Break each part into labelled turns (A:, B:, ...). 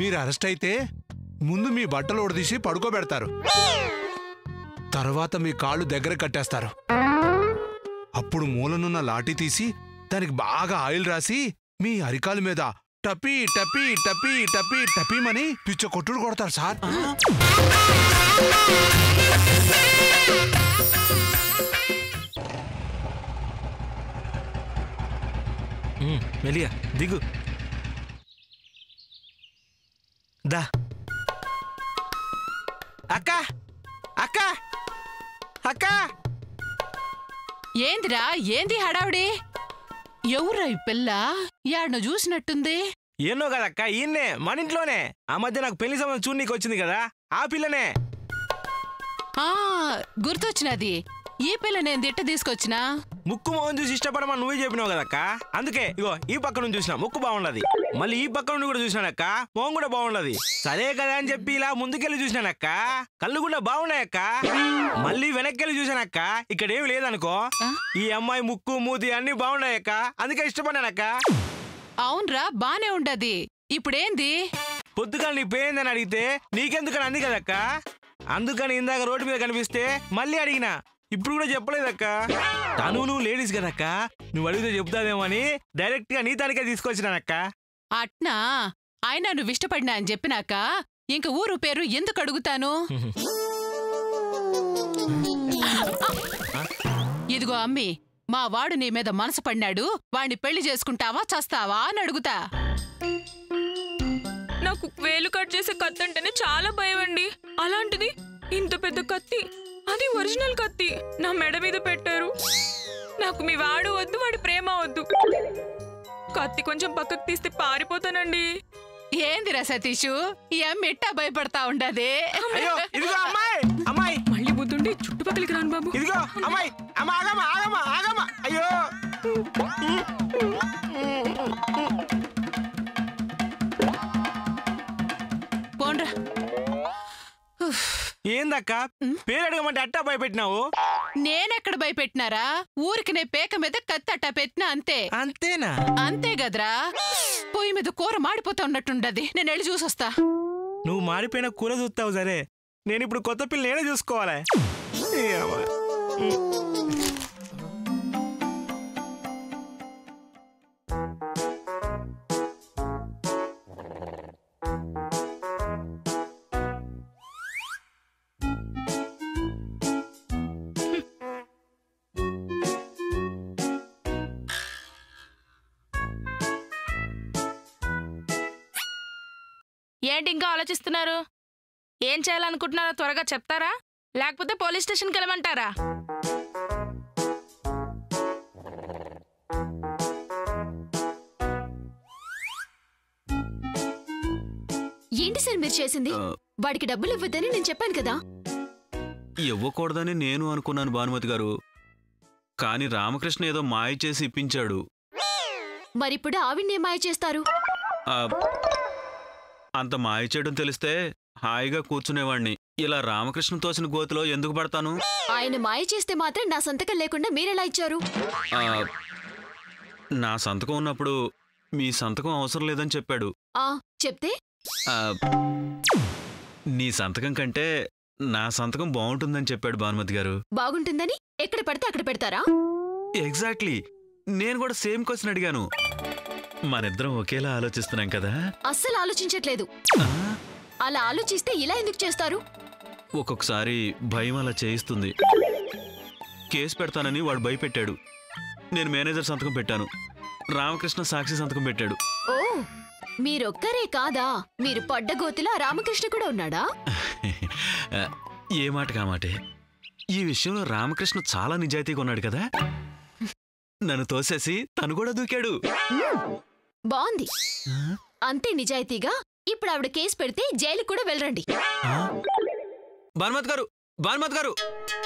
A: మీరు అరెస్ట్ అయితే ముందు మీ బట్టలు ఉడదీసి పడుకోబెడతారు తర్వాత మీ కాళ్ళు దగ్గర కట్టేస్తారు అప్పుడు మూలనున్న లాఠీ తీసి దానికి బాగా ఆయిల్ రాసి మీ అరికాల మీద టపీ టపీ టపీ టపీ టపీమని పిచ్చ కొట్టుడు కొడతారు సార్
B: ఉమ్, మెల్లిగా దిగు దా అక్క అక్క అక్క
C: ఏందిరా ఏంది హడావిడి ఎవరా ఈ పిల్ల యాడను చూసినట్టుంది
B: ఎన్నో కదక్క ఈయన్నే మన ఇంట్లోనే ఆ మధ్య నాకు పెళ్లి సంబంధం చూడనీకి వచ్చింది కదా ఆ పిల్లనే
C: ఆ గుర్తొచ్చినది ఈ పిల్ల నేను దిట్ట తీసుకొచ్చినా
B: ముక్కు మొహం చూసి ఇష్టపడమని నువ్వే చెప్పినావు కదక్క అందుకే ఇగో ఈ పక్క నుంచి చూసిన ముక్కు బాగుండదు మళ్ళీ ఈ పక్క నుండి కూడా చూసినానక్క మొహం కూడా బాగుండదు సరే కదా అని చెప్పి ఇలా ముందుకెళ్ళి చూసినానక్క కళ్ళు కూడా బాగున్నాయక్క మళ్ళీ వెనక్కెళ్ళి చూసానక్క ఇక్కడ ఏమి లేదనుకో
C: ఆ?
B: ఈ అమ్మాయి ముక్కు మూతి అన్ని బాగున్నాయక్క అందుకే ఇష్టపడ్డానక్క
C: అవునరా బానే ఉండది ఇప్పుడేంది
B: పొద్దుగా నీ పేయిందని అడిగితే నీకెందుకని అంది కదక్క అందుకని ఇందాక రోడ్డు మీద కనిపిస్తే మళ్ళీ అడిగినా ఇప్పుడు కూడా చెప్పలేదక్క తను నువ్వు లేడీస్ కదక్క నువ్వు అడిగితే చెప్తాదేమో అని డైరెక్ట్ గా నీ తనకే తీసుకొచ్చినానక్క
C: అట్నా ఆయన నువ్వు ఇష్టపడినా అని చెప్పినాక ఇంక ఊరు పేరు ఎందుకు అడుగుతాను ఇదిగో అమ్మి మా వాడు నీ మీద మనసు పడినాడు వాణ్ణి పెళ్లి చేసుకుంటావా చస్తావా అని అడుగుతా
D: నాకు వేలు కట్ చేసే కత్తి అంటేనే చాలా భయం అండి అలాంటిది ఇంత పెద్ద కత్తి అది ఒరిజినల్ కత్తి నా మెడ మీద పెట్టారు నాకు మీ వాడు వద్దు వాడి ప్రేమ వద్దు కత్తి కొంచెం పక్కకు తీస్తే పారిపోతానండి
C: ఏందిరా సతీషు ఈ అమ్మ ఎట్టా భయపడతా ఉండదే
B: అయ్యో ఇదిగో అమ్మాయి అమ్మాయి
D: మళ్ళీ బుద్ధుండి చుట్టుపక్కలకి రాను బాబు
B: ఇదిగో అమ్మాయి అమ్మ ఆగమ్మ ఆగమ్మ ఆగమ్మ అయ్యో
C: పోన్రా
B: ఏందక్క పేరు అడగమంటే అట్టా భయపెట్టినావు
C: నేనెక్కడ భయపెట్టినారా ఊరికి నే పేక మీద కత్తి అట్టా పెట్టినా అంతే
B: అంతేనా
C: అంతే గదరా పొయ్యి మీద కూర మాడిపోతా ఉన్నట్టుండది నేను వెళ్ళి చూసొస్తా
B: నువ్వు మారిపోయిన కూర చూస్తావు సరే నేను ఇప్పుడు కొత్త పిల్ల నేనే చూసుకోవాలి ఈ అమ్మ.
E: ఏంటి ఇంకా ఆలోచిస్తున్నారు ఏం చేయాలనుకుంటున్నారో త్వరగా చెప్తారా లేకపోతే పోలీస్ స్టేషన్కి వెళ్ళమంటారా
F: ఏంటి సార్ మీరు చేసింది వాడికి డబ్బులు ఇవ్వద్దని నేను చెప్పాను కదా
G: ఇవ్వకూడదని నేను అనుకున్నాను భానుమతి గారు కానీ రామకృష్ణ ఏదో మాయ చేసి ఇప్పించాడు
F: మరిప్పుడు ఆవిడ్నే మాయ చేస్తారు
G: ఆ, అంత మాయ చేయడం తెలిస్తే హాయిగా కూర్చునేవాణ్ణి ఇలా రామకృష్ణ తోసిన గోతిలో ఎందుకు పడతాను
F: ఆయన మాయ చేస్తే మాత్రం నా సంతకం లేకుండా మీరెలా ఇచ్చారు
G: ఆ, నా సంతకం ఉన్నప్పుడు మీ సంతకం అవసరం లేదని చెప్పాడు
F: ఆ చెప్తే
G: ఆ, నీ సంతకం కంటే నా సంతకం బాగుంటుందని చెప్పాడు భానుమతి గారు
F: బాగుంటుందని ఎక్కడ పడితే అక్కడ పెడతారా
G: ఎగ్జాక్ట్లీ నేను కూడా సేమ్ క్వశ్చన్ అడిగాను మనిద్దరం ఒకేలా ఆలోచిస్తున్నాం కదా
F: అస్సలు ఆలోచించట్లేదు
G: ఆ,
F: అలా ఆలోచిస్తే ఇలా ఎందుకు చేస్తారు
G: ఒక్కొక్కసారి భయం అలా చేయిస్తుంది కేసు పెడతానని వాడు భయపెట్టాడు నేను మేనేజర్ సంతకం పెట్టాను రామకృష్ణ సాక్షి సంతకం పెట్టాడు
F: ఓ మీరొక్కరే కాదా మీరు పడ్డ గోతిలో ఆ రామకృష్ణ కూడా ఉన్నాడా
G: ఆ, ఏ మాట కామాటే ఈ విషయంలో రామకృష్ణ చాలా నిజాయితీగా ఉన్నాడు కదా నన్ను తోసేసి తను కూడా దూకాడు
F: బాగుంది అంతే నిజాయితీగా ఇప్పుడు ఆవిడ కేసు పెడితే జైలుకు కూడా వెళ్ళరండి
G: ఆ? భానుమతి గారు భానుమతి గారు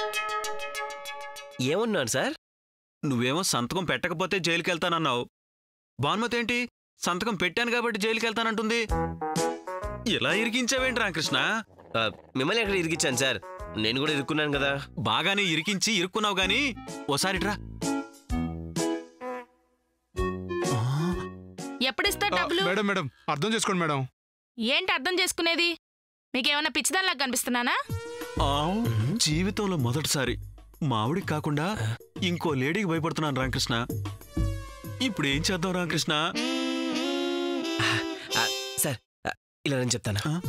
H: ఏమన్నాను సార్
G: నువ్వేమో సంతకం పెట్టకపోతే జైలుకి వెళ్తానన్నావు భానుమతి ఏంటి సంతకం పెట్టాను కాబట్టి జైలుకి వెళ్తానంటుంది ఇలా ఇరికించావేంటి రామకృష్ణ
H: ఆ, మిమ్మల్ని ఎక్కడ ఇరికిచ్చాను సార్ నేను కూడా ఇరుక్కున్నాను కదా
G: బాగానే ఇరికించి ఇరుక్కున్నావు గాని ఓసారిట్రా
E: ఎప్పుడిస్తా
A: ఆ,
E: డబ్బులు
A: మేడం మేడం అర్థం చేసుకోండి మేడం
E: ఏంటి అర్థం చేసుకునేది మీకేమైనా పిచ్చిదానిలా కనిపిస్తున్నానా
G: ఆ, జీవితంలో మొదటిసారి మావిడికి కాకుండా ఇంకో లేడీకి భయపడుతున్నాను రామకృష్ణ ఇప్పుడు ఏం చేద్దాం రామకృష్ణ
H: ఆ, సార్ ఆ, ఇలా నేను చెప్తాను
G: ఆ?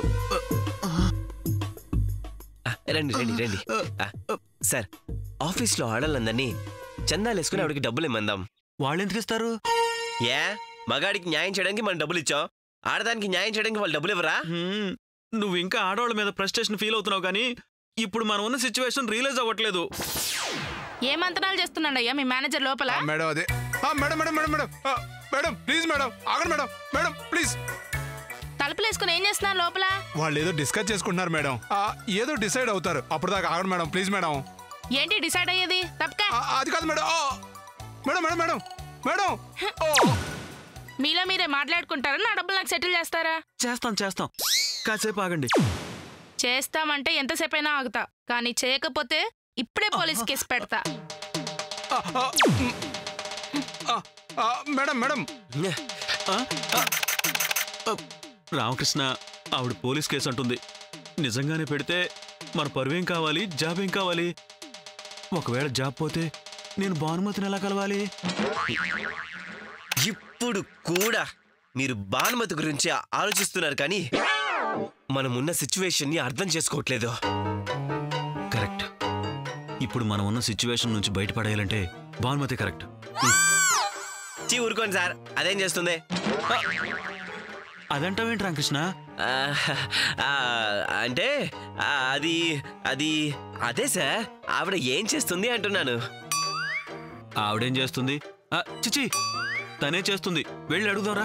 H: ఆ, రండి రండి రండి ఆ, సార్ ఆఫీస్లో ఆడాలందరినీ చందాలు వేసుకుని ఆవిడకి డబ్బులు ఇమ్మందాం
G: వాళ్ళు ఎందుకు ఇస్తారు
H: ఏ మగాడికి న్యాయం చేయడానికి మనం డబ్బులు ఇచ్చాం ఆడదానికి న్యాయం చేయడానికి వాళ్ళు డబ్బులు ఇవ్వరా
G: హ్మ్, నువ్వు ఇంకా ఆడవాళ్ళ మీద ఫ్రస్ట్రేషన్ ఫీల్ అవుతున్నావు కానీ ఇప్పుడు మనం ఉన్న సిచ్యువేషన్ రియలైజ్ అవ్వట్లేదు
E: ఏ మంతనాలు చేస్తున్నాడయ్యా మీ మేనేజర్ లోపల
A: ఆ, మేడం అదే ఆ, మేడం మేడం మేడం మేడం ఆ, మేడం ప్లీజ్ మేడం ఆగండి మేడం మేడం ప్లీజ్
E: తలుపులు వేసుకుని ఏం చేస్తున్నారు లోపల
A: వాళ్ళు ఏదో డిస్కస్ చేసుకుంటున్నారు మేడం ఆ, ఏదో డిసైడ్ అవుతారు అప్పుడు దాకా ఆగండి మేడం ప్లీజ్ మేడం
E: ఏంటి డిసైడ్ అయ్యేది తప్పక
A: ఆ, అది కాదు మేడం ఆ, మేడం మేడం మేడం మేడం ఓ,
E: మీలో మీరే మాట్లాడుకుంటారా నా డబ్బులు నాకు సెటిల్ చేస్తారా
G: చేస్తాం చేస్తాం కాసేపు ఆగండి
E: చేస్తామంటే ఎంతసేపు అయినా ఆగుతా కానీ చేయకపోతే ఇప్పుడే పోలీస్ కేసు పెడతా
A: ఆ, ఆ, ఉమ్, ఆ, ఆ, మేడం మేడం
G: ఆ? ఆ? ఆ, రామకృష్ణ ఆవిడ పోలీస్ కేసు అంటుంది నిజంగానే పెడితే మన పరువేం కావాలి జాబ్ ఏం కావాలి ఒకవేళ జాబ్ పోతే నేను భానుమతిని ఎలా కలవాలి
H: ఇప్పుడు కూడా మీరు భానుమతి గురించి ఆలోచిస్తున్నారు కానీ మనమున్న సిచ్యువేషన్ ని అర్థం చేసుకోవట్లేదు
G: కరెక్ట్ ఇప్పుడు మనం ఉన్న సిచ్యువేషన్ నుంచి బయటపడేయాలంటే భానుమతి కరెక్ట్
H: చీ ఊరుకోండి సార్ అదేం చేస్తుంది
G: అదంటావేంటి రామకృష్ణ
H: ఆ, ఆ, అంటే ఆ, అది అది అదే సార్ ఆవిడ ఏం చేస్తుంది అంటున్నాను
G: ఆవిడేం చేస్తుంది ఆ, చిచి తనే చేస్తుంది వెళ్ళి అడుగుదాంరా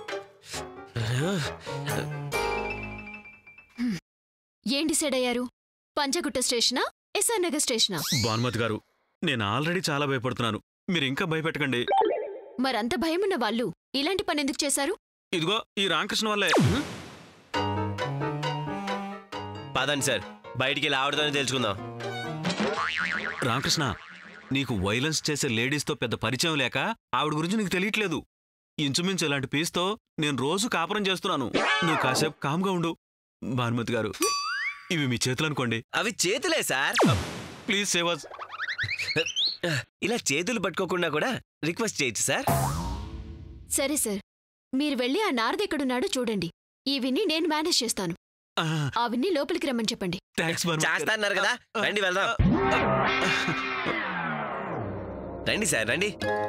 F: ఏం డిసైడ్ అయ్యారు పంచగుట్ట స్టేషనా ఎస్ఆర్ నగర్ స్టేషనా
G: భానుమతి గారు నేను ఆల్రెడీ చాలా భయపడుతున్నాను మీరు ఇంకా భయపెట్టకండి
F: మరంత భయమున్న వాళ్ళు ఇలాంటి పని ఎందుకు చేశారు
G: ఇదిగో ఈ రామకృష్ణ వల్లే
H: పదండి సార్ బయటికి వెళ్ళి ఆవిడతోనే తెలుసుకుందాం
G: రామకృష్ణ నీకు వైలెన్స్ చేసే లేడీస్తో పెద్ద పరిచయం లేక ఆవిడ గురించి నీకు తెలియట్లేదు ఇంచుమించు ఇలాంటి పీస్తో నేను రోజు కాపురం చేస్తున్నాను నువ్వు కాసేపు కామ్గా ఉండు భానుమతి గారు ఇవి మీ చేతులు అనుకోండి
H: అవి చేతులే సార్
G: ప్లీజ్ సేవస్
H: ఇలా చేతులు పట్టుకోకుండా కూడా రిక్వెస్ట్ చేయొచ్చు సార్
F: సరే సార్ మీరు వెళ్ళి ఆ నారద ఎక్కడున్నాడో చూడండి ఈ విన్ని నేను మేనేజ్ చేస్తాను ఆ విన్ని లోపలికి రమ్మని చెప్పండి
G: థ్యాంక్స్ భానుమతి గారు.
H: చేస్తా అన్నారు కదా రండి వెళ్దాం రండి సార్ రండి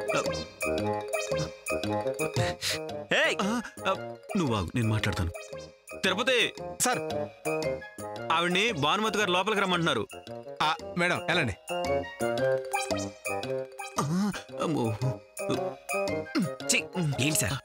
H: ఏయ్,
G: ఆ, ఆ, నువ్వు ఆగు నేను మాట్లాడతాను తిరుపతి
A: సార్
G: ఆవిడ్ని భానుమతి గారు లోపలికి రమ్మంటున్నారు
A: ఆ, మేడం వెళ్ళండి
G: ఆ, అమ్మో.
H: ఛీ, ఏంటి సార్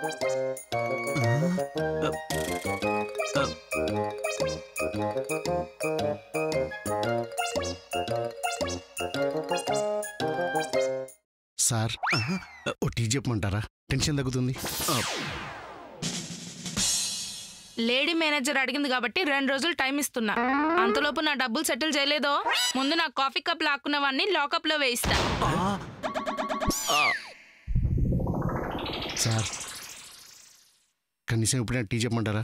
I: సార్ ఓ టీ చెప్పమంటారా టెన్షన్ తగ్గుతుంది
E: లేడీ మేనేజర్ అడిగింది కాబట్టి రెండు రోజులు టైం ఇస్తున్నా అంతలోపు నా డబ్బులు సెటిల్ చేయలేదో ముందు నా కాఫీ కప్ లాక్కున్న వాడిని లాకప్ లో వేయిస్తా
I: సార్ కనీసం ఇప్పుడైనా టీ చెప్పమంటారా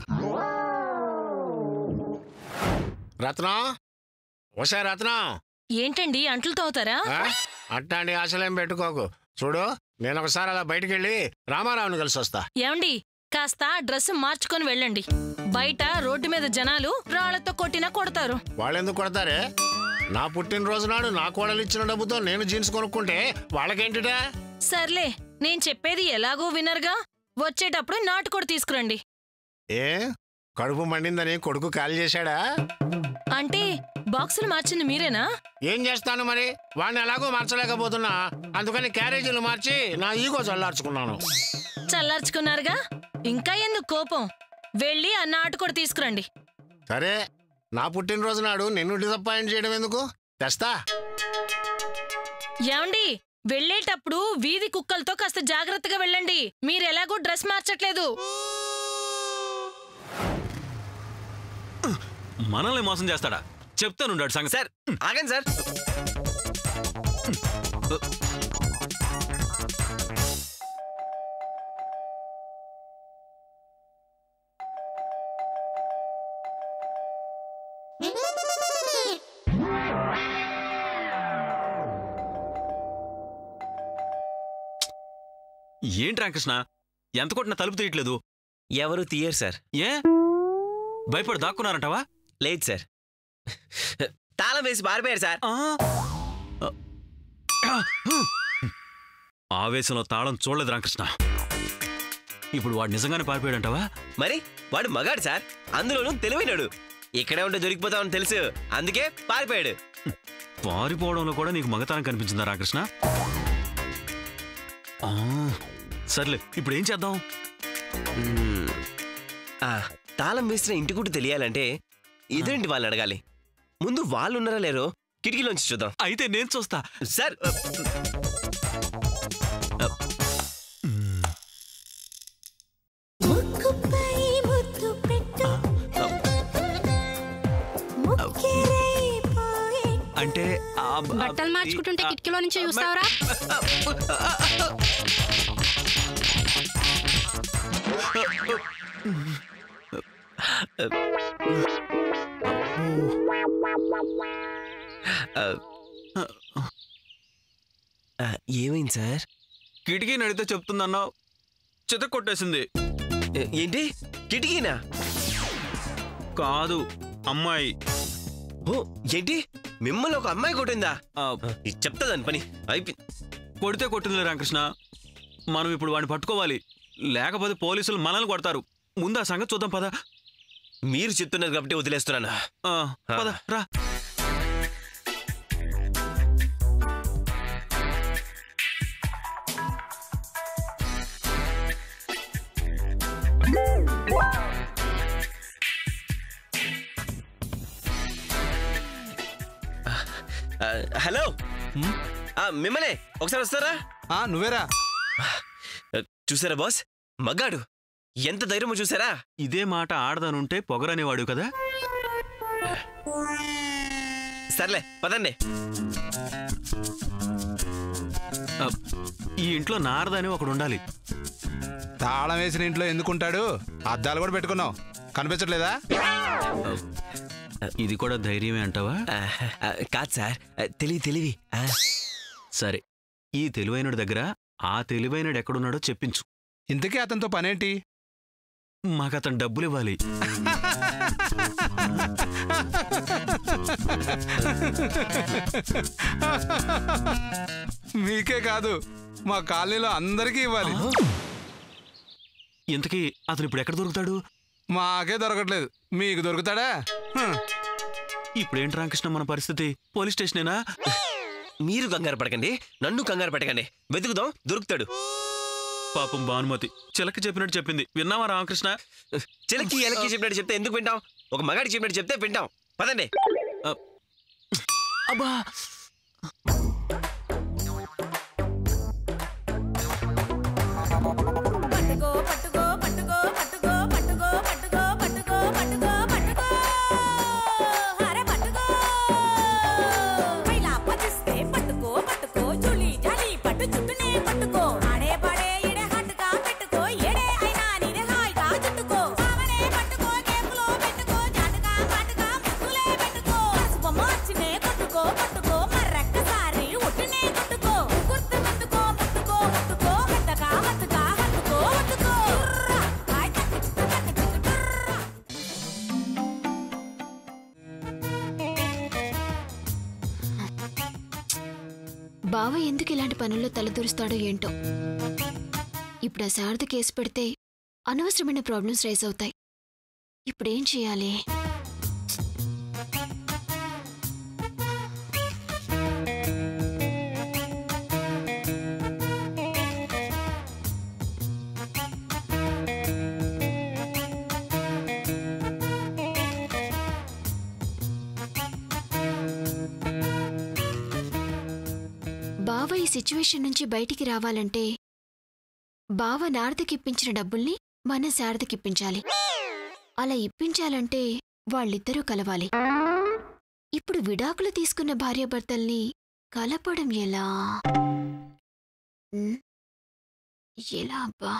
J: రత్నం వసే రత్నం
K: ఏంటండి అంట్లు తవ్వుతారా
J: ఆ? అట్లాంటి ఆశలేం పెట్టుకోకు చూడు నేను ఒకసారి అలా బయటికి వెళ్ళి రామారావుని కలిసి వస్తా
K: ఏమండి కాస్త డ్రెస్ మార్చుకొని వెళ్ళండి బయట రోడ్డు మీద జనాలు రాళ్లతో కొట్టినా కొడతారు
J: వాళ్ళెందుకు కొడతారే నా పుట్టినరోజు నాడు నా కోడలు ఇచ్చిన డబ్బుతో నేను జీన్స్ కొనుక్కుంటే వాళ్ళకేంటిటా
K: సర్లే నేను చెప్పేది ఎలాగో వినరుగా వచ్చేటప్పుడు నాటుకోడి తీసుకురండి
J: ఏ కడుపు మండిందని కొడుకు కాల్ చేశాడా
K: అంటే బాక్సులు మార్చింది మీరేనా
J: ఏం చేస్తాను మరి వాడిని ఎలాగో మార్చలేకపోతున్నా అందుకని క్యారేజీలు మార్చి నా ఈగో చల్లార్చుకున్నాను
K: చల్లార్చుకున్నారుగా ఇంకా ఎందుకు కోపం వెళ్ళి ఆ నాటుకోడి తీసుకురండి
J: సరే నా పుట్టినరోజు నాడు నిన్ను డిసప్పాయింట్ చేయడం ఎందుకు తెస్తా
K: ఏమండి వెళ్ళేటప్పుడు వీధి కుక్కలతో కాస్త జాగ్రత్తగా వెళ్ళండి మీరెలాగో డ్రెస్ మార్చట్లేదు
G: మనల్ని మోసం చేస్తాడా చెప్తానుండాడు సంగతి
H: సార్ ఆగండి సార్
G: ఏంటి రామకృష్ణ ఎంత కొట్టినా తలుపు తీయట్లేదు
H: ఎవరు తీయరు సార్
G: ఏ భయపడి దాక్కున్నారంటావా
H: లేదు సార్ తాళం వేసి పారిపోయారు సార్
G: ఆవేశంలో తాళం చూడలేదు రామకృష్ణ ఇప్పుడు వాడు నిజంగానే పారిపోయాడంటావా
H: మరి వాడు మగాడు సార్ అందులోనూ తెలివైనడు ఇక్కడే ఉంటే దొరికిపోతామని తెలుసు అందుకే పారిపోయాడు
G: పారిపోవడంలో కూడా నీకు మగతనం కనిపించిందా రామకృష్ణ ఆ, సర్లే ఇప్పుడు ఏం చేద్దాం
H: మ్మ్. ఆ, తాళం వేసిన ఇంటి కూడా తెలియాలంటే ఎదురింటి వాళ్ళని అడగాలి ముందు వాళ్ళు ఉన్నారా లేరో కిటికీలోంచి చూద్దాం
G: అయితే నేను చూస్తా
H: సార్
G: అంటే ఆ బ-
L: బట్టలు మార్చుకుంటుంటే కిటికీలో నుంచి చూస్తావరా
H: ఆ, ఆ, ఏమైంది సార్
G: కిటికీ నడితే చెప్తుందన్నావు చిత కొట్టేసింది
H: ఏ- ఏంటి కిటికీనా
G: కాదు అమ్మాయి
H: ఓ ఏంటి మిమ్మల్ని ఒక అమ్మాయి కొట్టిందా
G: ఆ,
H: ఇది చెప్తా దాని పని అయిపోయి
G: కొడితే కొట్టింది రామకృష్ణ మనం ఇప్పుడు వాడిని పట్టుకోవాలి లేకపోతే పోలీసులు మనల్ని కొడతారు ముందు ఆ సంగతి చూద్దాం పద
H: మీరు చెప్తున్నారు కాబట్టి వదిలేస్తున్నాను
G: ఆ, పద రా
H: ఆ, హలో ఆ, మిమ్మల్ని ఒకసారి వస్తారా
A: ఆ నువ్వేరా
H: ఆ, చూసారా బాస్ మగాడు ఎంత ధైర్యమో చూసారా
G: ఇదే మాట ఆడదానుంటే పొగరనేవాడు కదా
H: సర్లే పదండి
G: ఆ, ఈ ఇంట్లో నారదని ఒకడు ఉండాలి
A: తాళం వేసిన ఇంట్లో ఎందుకుంటాడు అద్దాలు కూడా పెట్టుకున్నావు కనిపించట్లేదా
G: ఇది కూడా ధైర్యమే అంటావా
H: ఆ, ఆ, కాదు సార్ ఆ, తెలివి తెలివి ఆ,
G: సరే ఈ తెలివైనడి దగ్గర ఆ తెలివైనడు ఎక్కడున్నాడో చెప్పించు
A: ఇంతకీ అతనితో పనేంటి
G: మాకు అతను డబ్బులు ఇవ్వాలి
A: మీకే కాదు మా కాలనీలో అందరికీ ఇవ్వాలి
G: ఇంతకీ అతను ఇప్పుడు ఎక్కడ దొరుకుతాడు
A: మాకే దొరకట్లేదు మీకు దొరుకుతాడా హ్మ్.
G: ఇప్పుడేంటి రామకృష్ణ మన పరిస్థితి పోలీస్ స్టేషనేనా
H: మీరు కంగారు పడకండి నన్ను కంగారు పెట్టకండి వెతుకుదాం దొరుకుతాడు
G: పాపం భానుమతి చిలక చెప్పినట్టు చెప్పింది విన్నావా రామకృష్ణ
H: చిలకి ఎలకి చెప్పినట్టు చెప్తే ఎందుకు వింటాం ఒక మగాడికి చెప్పినట్టు చెప్తే వింటాం పదండి
G: అబ్బా
M: పట్టుకో పట్టుకో పట్టుకో పట్టుకో పట్టుకో పట్టుకో పట్టుకో పట్టుకో పట్టుకో అరే పట్టుకో పైలా పదిస్తే పట్టుకో పట్టుకో జులి జాలి పట్టు చుట్టూనే పట్టుకో ఆడే పడే ఎడే హట్టుగా పెట్టుకో ఎడే అయినా నీదే హాయిగా చుట్టుకో కావనే పట్టుకో కేకులో పెట్టుకో జాటుగా మాటుగా ముద్దులే పెట్టుకో పసుపు మార్చినే కొట్టుకో పట్టుకో మర్రక్కసారి ఉట్టునే కొట్టుకో గుర్తు ముట్టుకో ముట్టుకో ముట్టుకో మెత్తగా మత్తుగా హత్తుకో హత్తుకో టుర్రా, హాయ్ టక్ టక్ టక్ టక్ టుర్రా.
F: బావ ఎందుకు ఇలాంటి పనుల్లో తలదూరుస్తాడో ఏంటో ఇప్పుడు ఆ శారద కేసు పెడితే అనవసరమైన ప్రాబ్లమ్స్ రైజ్ అవుతాయి ఇప్పుడేం చేయాలి బావ ఈ సిచ్యువేషన్ నుంచి బయటికి రావాలంటే బావ నారదకిప్పించిన డబ్బుల్ని మన శారదకిప్పించాలి అలా ఇప్పించాలంటే వాళ్ళిద్దరూ కలవాలి ఇప్పుడు విడాకులు తీసుకున్న భార్యాభర్తల్ని కలపడం ఎలా ఉమ్, ఎలా అబ్బా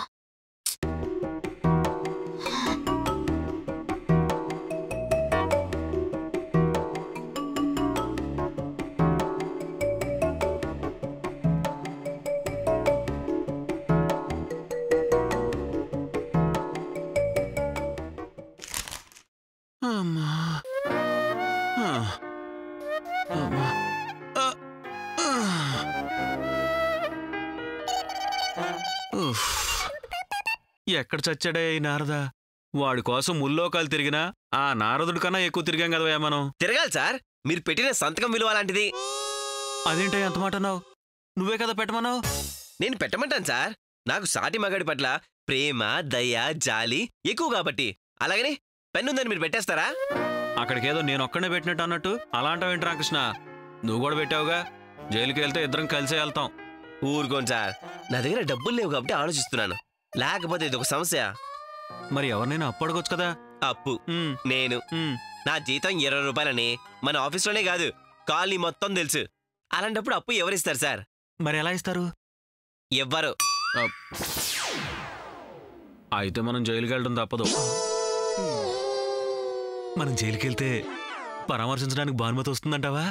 G: ఎక్కడ చచ్చాడే ఈ నారద వాడి కోసం ముల్లోకాలు తిరిగినా ఆ నారదుడి కన్నా ఎక్కువ తిరిగాం కదవయ్యా మనం
H: తిరగాలి సార్ మీరు పెట్టిన సంతకం విలువ లాంటిది
G: అదేంటో ఎంత మాట అన్నావు నువ్వే కదా పెట్టమన్నావు
H: నేను పెట్టమంటాను సార్ నాకు సాటి మగాడి పట్ల ప్రేమ దయ జాలి ఎక్కువ కాబట్టి అలాగని పెన్నుందని మీరు పెట్టేస్తారా
G: అక్కడికేదో నేను ఒక్కడే పెట్టినట్టు అన్నట్టు అలా అంటావేంటి రామకృష్ణ నువ్వు కూడా పెట్టావుగా జైలుకి వెళ్తే ఇద్దరం కలిసే వెళ్తాం
H: ఊరుకోండి సార్ నా దగ్గర డబ్బులు లేవు కాబట్టి ఆలోచిస్తున్నాను లేకపోతే ఇది ఒక సమస్య
G: మరి ఎవరినైనా అప్పు అడగొచ్చు కదా
H: అప్పు
G: ఉమ్,
H: నేను
G: ఉమ్.
H: నా జీతం ఇరవై రూపాయలని మన ఆఫీస్లోనే కాదు కాలనీ మొత్తం తెలుసు అలాంటప్పుడు అప్పు ఎవరిస్తారు సార్
G: మరి ఎలా ఇస్తారు
H: ఎవ్వరు
G: అయితే మనం జైలుకి వెళ్ళడం తప్పదు మనం జైలుకి వెళ్తే పరామర్శించడానికి భానుమతి వస్తుందంటావా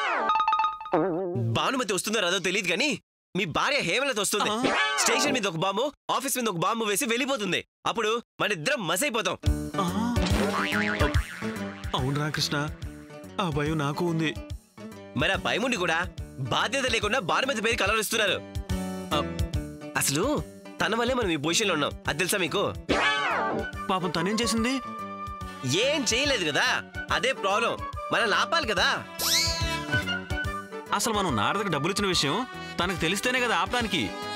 H: భానుమతి వస్తుందో రాదో తెలియదు కానీ మీ భార్య హేమలత వస్తుంది స్టేషన్ మీద ఒక బాంబు ఆఫీస్ మీద ఒక బాంబు వేసి వెళ్ళిపోతుంది అప్పుడు మన ఇద్దరం మసైపోతాం
G: అవును రాకృష్ణ ఆ భయం నాకు ఉంది
H: మరి ఆ భయముండి కూడా బాధ్యత లేకుండా భానుమతి పేరు కలవరిస్తున్నారు అసలు తన వల్లే మనం ఈ పొజిషన్లో ఉన్నాం అది తెలుసా మీకు
G: పాపం తనేం చేసింది
H: ఏం చేయలేదు కదా అదే ప్రాబ్లం మనం ఆపాలి కదా
G: అసలు మనం నారదకి డబ్బులు ఇచ్చిన విషయం తనకు తెలిస్తేనే కదా ఆపడానికి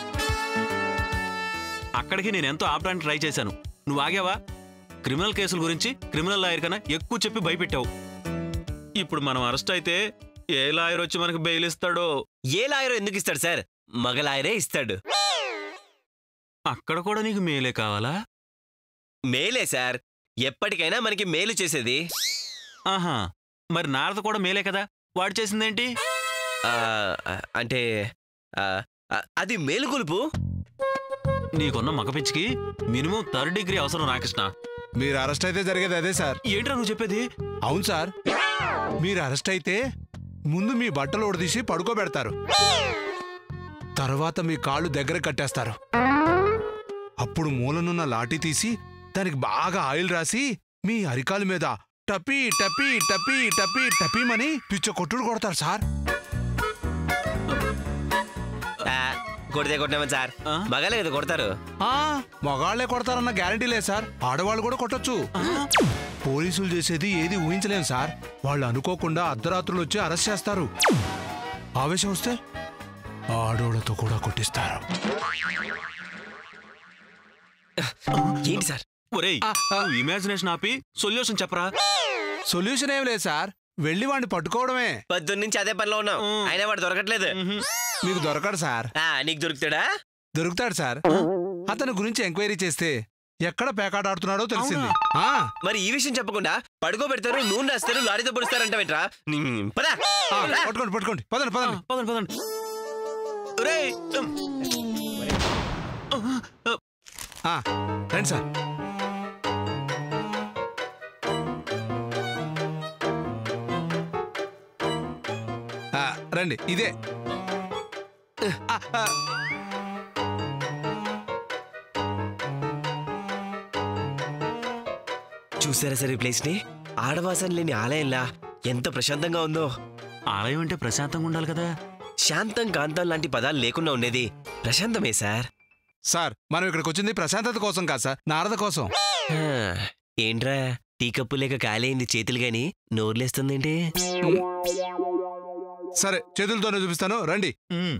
G: అక్కడికి నేను ఎంతో ఆపడానికి ట్రై చేశాను నువ్వు ఆగావా క్రిమినల్ కేసుల గురించి క్రిమినల్ లాయర్ కన్నా ఎక్కువ చెప్పి భయపెట్టావు ఇప్పుడు మనం అరెస్ట్ అయితే ఏ లాయర్ వచ్చి మనకు బెయిల్ ఇస్తాడో
H: ఏ లాయర్ ఎందుకు ఇస్తాడు సార్ మగ లాయరే ఇస్తాడు
G: అక్కడ కూడా నీకు మేలే కావాలా
H: మేలే సార్ ఎప్పటికైనా మనకి మేలు చేసేది
G: ఆహా మరి నారద కూడా మేలే కదా వాడు చేసిందేంటి
H: ఆ, అంటే ఆ, ఆ, అది మేలుకొలుపు
G: నీకున్న మగపిచ్చికి మినిమం థర్డ్ డిగ్రీ అవసరం రాకృష్ణ
A: మీరు అరెస్ట్ అయితే జరిగేది అదే సార్
G: ఏంట్రా నువ్వు చెప్పేది
A: అవును సార్ మీరు అరెస్ట్ అయితే ముందు మీ బట్టలు ఉడదీసి పడుకోబెడతారు తర్వాత మీ కాళ్ళు దగ్గర కట్టేస్తారు అప్పుడు మూలనున్న లాఠీ తీసి దానికి బాగా ఆయిల్ రాసి మీ అరికాల మీద టపీ టపీ టపీ టపీ టపీమని పిచ్చ కొట్టుడు కొడతారు సార్
H: ఆ, కొడితే కొట్టినామని సార్ మగాలే కదా కొడతారు
A: ఆ మగాళ్లే కొడతారన్న గ్యారంటీ లేదు సార్ ఆడవాళ్ళు కూడా కొట్టొచ్చు పోలీసులు చేసేది ఏది ఊహించలేం సార్ వాళ్ళు అనుకోకుండా అర్ధరాత్రులు వచ్చి అరెస్ట్ చేస్తారు ఆవేశం వస్తే ఆడోళ్లతో కూడా కొట్టిస్తారు
H: ఏంటి సార్
G: ఒరేయ్ నువ్వు ఇమాజినేషన్ ఆపి సొల్యూషన్ చెప్పరా
A: సొల్యూషన్ ఏం లేదు సార్ వెళ్ళి వాడిని పట్టుకోవడమే
H: పొద్దున్న నుంచి అదే పనిలో ఉన్నాం అయినా వాడు దొరకట్లేదు
A: మీకు దొరకడు సార్
H: ఆ, నీకు దొరుకుతాడా
A: దొరుకుతాడు సార్ అతని గురించి ఎంక్వైరీ చేస్తే ఎక్కడ పేకాటాడుతున్నాడో తెలిసింది ఆ,
H: మరి ఈ విషయం చెప్పకుండా పడుకోబెడతారు నూనె రాస్తారు లారీతో పొడుస్తారంట పదా
A: ఆ, పట్టుకోండి పట్టుకోండి పదండి పదండి
G: పదండి పదండి ఒరేయ్
A: ఆ, రండి సార్ ఆ, రండి ఇదే ఆ, ఆ.
H: చూసారా సార్ ఈ ప్లేస్ ని ఆడవాసన లేని ఆలయంలా ఎంత ప్రశాంతంగా ఉందో
G: ఆలయం అంటే ప్రశాంతంగా ఉండాలి కదా
H: శాంతం కాంతం లాంటి పదాలు లేకుండా ఉండేది ప్రశాంతమే సార్
A: సార్ మనం ఇక్కడికి వచ్చింది ప్రశాంతత కోసం కాదు సార్ నారద కోసం
H: ఆ, ఏంట్రా టీ కప్పు లేక కాలేయింది చేతులు గాని నోర్లేస్తుందేంటి
A: సరే చేతులతోనే చూపిస్తాను రండి
G: ఉమ్.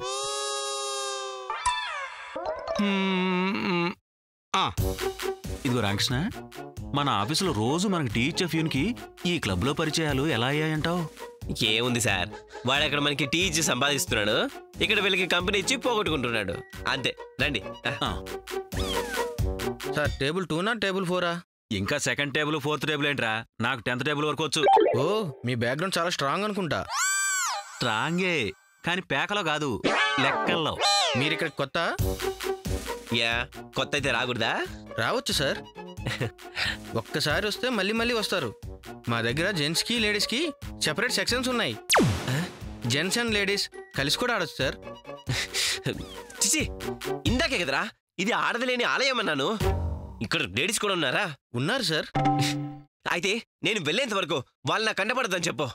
A: మ్మ్, ఆ,
G: ఇదిగో రామకృష్ణ మన ఆఫీసులో రోజు మనకి టీ ఇచ్చే ఫ్యూన్కి ఈ క్లబ్లో పరిచయాలు ఎలా అయ్యాయంటావు
H: ఏముంది సార్ వాడు అక్కడ మనకి టీ ఇచ్చి సంపాదిస్తున్నాడు ఇక్కడ వీళ్ళకి కంపెనీ ఇచ్చి పోగొట్టుకుంటున్నాడు అంతే రండి
G: ఆ,
N: సార్ టేబుల్ టూనా టేబుల్ ఫోరా
G: ఇంకా సెకండ్ టేబుల్ ఫోర్త్ టేబుల్ ఏంట్రా నాకు టెన్త్ టేబుల్ వరకు వచ్చు
N: ఓ మీ బ్యాక్గ్రౌండ్ చాలా స్ట్రాంగ్ అనుకుంటా
G: స్ట్రాంగే కానీ పేకలో కాదు లెక్కల్లో
N: మీరు ఇక్కడ కొత్త
H: యా కొత్త అయితే రాకూడదా
N: రావచ్చు సార్ ఒక్కసారి వస్తే మళ్ళీ మళ్ళీ వస్తారు మా దగ్గర జెంట్స్కి లేడీస్కి సెపరేట్ సెక్షన్స్ ఉన్నాయి జెంట్స్ అండ్ లేడీస్ కలిసి కూడా ఆడొచ్చు సార్
H: చిచి ఇందాకే కదరా ఇది ఆడది లేని ఆలయం అన్నాను ఇక్కడ లేడీస్ కూడా ఉన్నారా
N: ఉన్నారు సార్
H: అయితే నేను వెళ్ళేంత వరకు వాళ్ళు నాకు కంటపడదని చెప్పు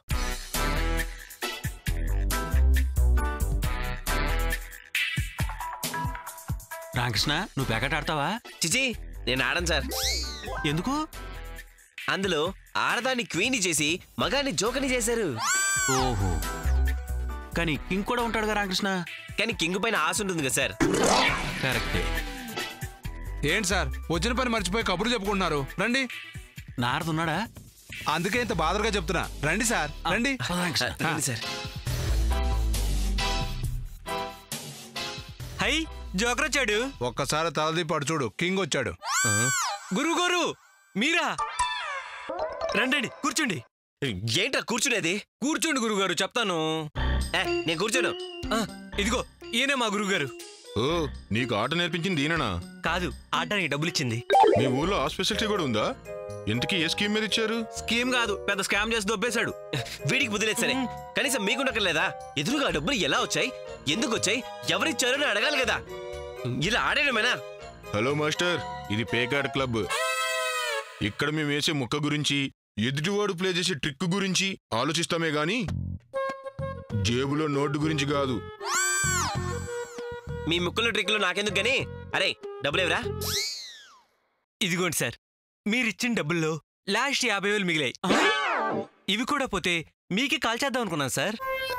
G: రామకృష్ణ నువ్వు పేకట ఆడతావా
H: చిచి నేను ఆడను సార్
G: ఎందుకు
H: అందులో ఆడదాన్ని క్వీని చేసి మగాన్ని జోకని చేశారు
G: ఓహో కానీ కింగ్ కూడా ఉంటాడుగా రామకృష్ణ
H: కానీ కింగ్ పైన ఆశ ఉంటుంది కదా సార్
G: కరెక్టే
A: ఏంటి సార్ వచ్చిన పని మర్చిపోయి కబుర్లు చెప్పుకుంటున్నారు రండి
G: నారదున్నాడా
A: అందుకే ఇంత బాధగా చెప్తున్నా రండి సార్ రండి
H: రండి సార్
B: హై జోకర్ వచ్చాడు
A: ఒక్కసారి తలదీపాడు చూడు కింగ్ వచ్చాడు
B: గురువు గారు మీరా రండి కూర్చోండి
H: ఏంట్రా కూర్చునేది
B: కూర్చోండి గురుగారు చెప్తాను
H: ఏ, నేను కూర్చోను
B: ఆ, ఇదిగో ఈయనే మా గురువుగారు
O: ఓ నీకు ఆట నేర్పించింది ఈయననా
B: కాదు ఆడడానికి డబ్బులు ఇచ్చింది
O: మీ ఊర్లో ఆ స్పెషాలిటీ కూడా ఉందా ఇంతకీ ఏ స్కీమ్ మీద ఇచ్చారు
B: స్కీమ్ కాదు పెద్ద స్కామ్ చేసి దొబ్బేశాడు
H: వీడికి బుద్ధి లేదు సరే కనీసం మీకుండకలేదా ఎదురుగా ఆ డబ్బులు ఎలా వచ్చాయి ఎందుకు వచ్చాయి ఎవరిచ్చారు అని అడగాలి కదా ఇలా ఆడేయడమేనా
O: హలో మాస్టర్ ఇది పేకాడ్ క్లబ్ ఇక్కడ మేము వేసే ముక్క గురించి ఎదుటివాడు ప్లే చేసే ట్రిక్ గురించి ఆలోచిస్తామే గాని జేబులో నోటు గురించి కాదు
H: మీ ముక్కుల ట్రిక్లు నాకెందుకు గానీ అరే డబ్బులు ఎవరా
B: ఇదిగోండి సార్ మీరిచ్చిన డబ్బుల్లో లాస్ట్ యాభై వేలు మిగిలాయి ఇవి కూడా పోతే మీకే కాల్ చేద్దాం అనుకున్నాను సార్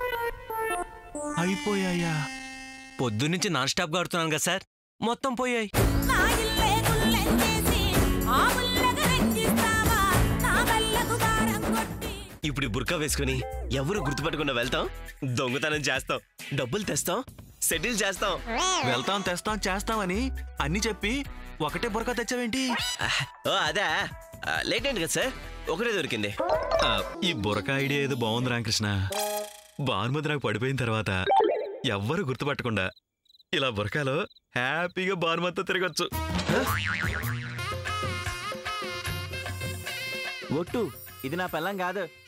B: అయిపోయాయా పొద్దున్నుంచి నాన్ స్టాప్ గా ఆడుతున్నాను కదా సార్ మొత్తం పోయాయి
M: నా ఇల్లే గుల్లెంచేసి ఆ ముల్లగా రంజిస్తావా నా కళ్ళకు గారం కొట్టి
H: ఇప్పుడు ఈ బుర్కా వేసుకుని ఎవరు గుర్తుపట్టకుండా వెళ్తాం దొంగతనం చేస్తాం డబ్బులు తెస్తాం సెటిల్ చేస్తాం
G: వెళ్తాం తెస్తాం చేస్తామని అన్ని చెప్పి ఒకటే బురక తెచ్చావేంటి
H: ఓ అదే ఆ, లేట్ అయింది కదా సార్ ఒకటే దొరికింది
G: ఆ, ఈ బురక ఐడియా ఏదో బాగుంది రామకృష్ణ భానుమతి నాకు పడిపోయిన తర్వాత ఎవ్వరు గుర్తుపట్టకుండా ఇలా బురకాలో హ్యాపీగా భానుమతితో తిరగచ్చు
P: ఒట్టు ఇది నా పెళ్ళం కాదు